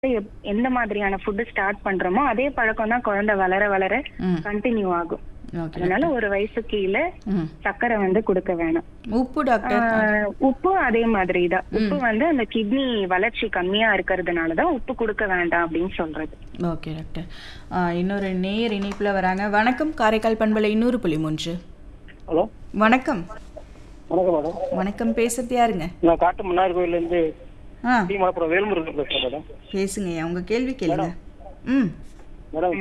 எப்- எந்த மாதிரியான ஃபுட் ஸ்டார்ட் பண்றோமோ அதே பழக்கம் தான் குழந்தை வளர வளர ம் கண்டினியூ ஆகும் ஓகே அதனால ஒரு வயசு கீழே ம் சர்க்கரை வந்து கொடுக்க வேணாம் உப்பு டாக்டர் ஆஹ் உப்பு அதே மாதிரி தான் உப்பு வந்து அந்த கிட்னி வளர்ச்சி கம்மியா இருக்கிறதுனால தான் உப்பு கொடுக்க வேண்டாம் அப்படின்னு சொல்றது ஓகே டாக்டர் ஆ, இன்னொரு நேர் இணைப்பில் வராங்க வணக்கம் காரைக்கால் பண்பலை இன்னொரு புள்ளி மூன்று ஹலோ வணக்கம் வணக்கம் மேடம் வணக்கம் பேசுறது யாருங்க நான் காட்டு மன்னார் கோயிலேருந்து ஆ டி மலப்புரம் வேல்முருகன் பேசுகிறேன் மேடம் பேசுங்க உங்க கேள்வி கேளுங்க ம் மேடம்